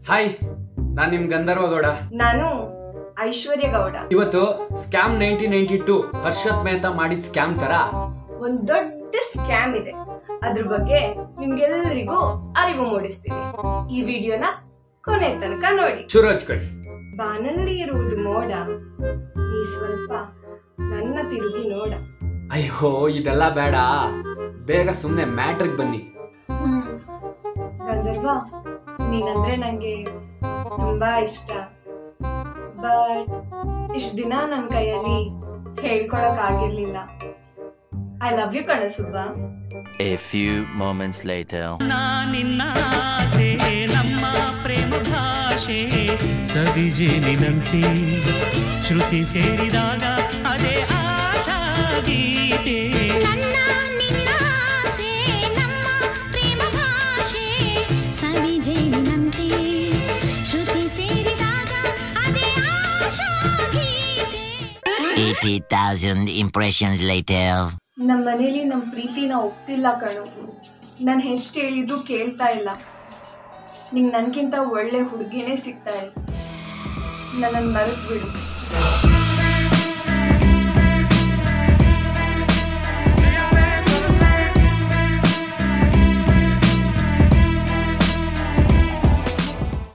Hi ನಾನ್ ನಿಮ್ ಗಂಧರ್ವ ಗೌಡ ನಾನು ಐಶ್ವರ್ಯ ಗೌಡ ಇವತ್ತು scam nineteen ninety two Harshad Mehta ಮಾಡಿದ ಸ್ಕ್ಯಾಮ್ ತರ ಒಂದ್ ದೊಡ್ಡ ಸ್ಕ್ಯಾಮ್ ಇದೆ ಅದ್ರ ಬಗ್ಗೆ ನಿಮ್ಗೆಲ್ಲರಿಗೂ ಅರಿವು ಮೂಡಿಸ್ತೀನಿ ಈ ವಿಡಿಯೋನ ಕೊನೆ ತನಕ ನೋಡಿ ಶುರು ಹಚ್ಕೊಳ್ಳಿ ಬಾನಲ್ಲಿ ಇರುವುದು ಮೋಡ ನೀ ಸ್ವಲ್ಪ ನನ್ನ ತಿರುಗಿ ನೋಡ ಅಯ್ಯೋ ಇದೆಲ್ಲ ಬೇಡ ಬೇಗ ಸುಮ್ನೆ ಮ್ಯಾಟ್ರಿಗ್ ಬನ್ನಿ ಗಂಧರ್ವ ನೀನಂದ್ರೆ ನಂಗೆ ತುಂಬಾ ಇಷ್ಟ ಬಟ್ ಇಷ್ಟ ದಿನ ನನ್ನ ಕೈಯಲ್ಲಿ ಹೇಳ್ಕೊಳಕ್ ಆಗಿರ್ಲಿಲ್ಲ ಐ ಲವ್ ಯು ಕಣ Subba A few moments later. ನಿನ್ನ ಆಸೆ ನಮ್ಮ ಪ್ರೇಮ ಭಾಷೆ ಸವಿಜೇನಿನಂತೆ ಶ್ರುತಿ ಸೇರಿದಾಗ ಅದೇ ಆಶಾ ಗೀತೆ ನನ್ನ ನಿನ್ನ ಆಸೆ ನಮ್ಮ ಪ್ರೇಮ ಭಾಷೆ ಸವಿಜೇನಿನಂತೆ ಶ್ರುತಿ ಸೇರಿದಾಗ ಅದೇ ಆಶಾ ಗೀತೆ 80,000 impressions later. ನಮ್ಮ ಮನೇಲಿ ನಮ್ಮ ಪ್ರೀತಿನ ಒಪ್ತಿಲ್ಲ ಕಣು ನಾನು ಎಷ್ಟು ಹೇಳಿದ್ರು ಕೇಳ್ತಾ ಇಲ್ಲ ನಿಂಗೆ ನನ್ಗಿಂತ ಒಳ್ಳೆ ಹುಡುಗಿನೇ ಸಿಗ್ತಾಳೆ ನನ್ನನ್ನು ಮರೆತು ಬಿಡು